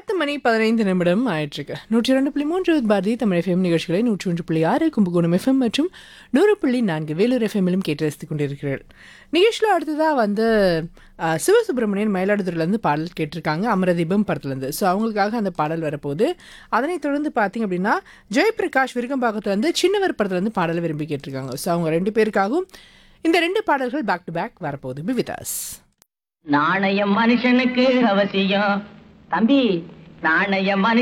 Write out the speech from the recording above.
பத்து மணி பதினைந்து நிமிடம் ஆயிட்டிருக்கு நூற்றி இரண்டு புள்ளி மூன்று பாரதி தமிழ் எஃப்எம் நிகழ்ச்சிகளை நூற்றி ஒன்று புள்ளி ஆறு கும்பகோணம் எஃப்எம் மற்றும் நூறு புள்ளி நான்கு வேலூர் எஃப்எம்மிலும் கேட்டு ரசித்துக் கொண்டிருக்கிறீர்கள் நிகழ்ச்சியில் அடுத்ததாக வந்து அஹ், சிவசுப்பிரமணியன் மயிலாடுதுறையிலேருந்து பாடல் கேட்டிருக்காங்க அமரதீபம் படத்துலேருந்து ஸோ அவங்களுக்காக அந்த பாடல் வரப்போகுது அதனைத் தொடர்ந்து பார்த்தீங்க அப்படின்னா ஜெயபிரகாஷ் விருகம்பாக்கத்துலேருந்து சின்னவர் படத்துலேருந்து பாடலை விரும்பி கேட்டிருக்காங்க ஸோ அவங்க ரெண்டு பேருக்காகவும் இந்த ரெண்டு பாடல்கள் பேக் டு பேக் வரப்போகுது பிவிதாஸ் நாணயம் மனுஷனுக்கு அவசியம் தம்பி நாணயம் மனுஷன்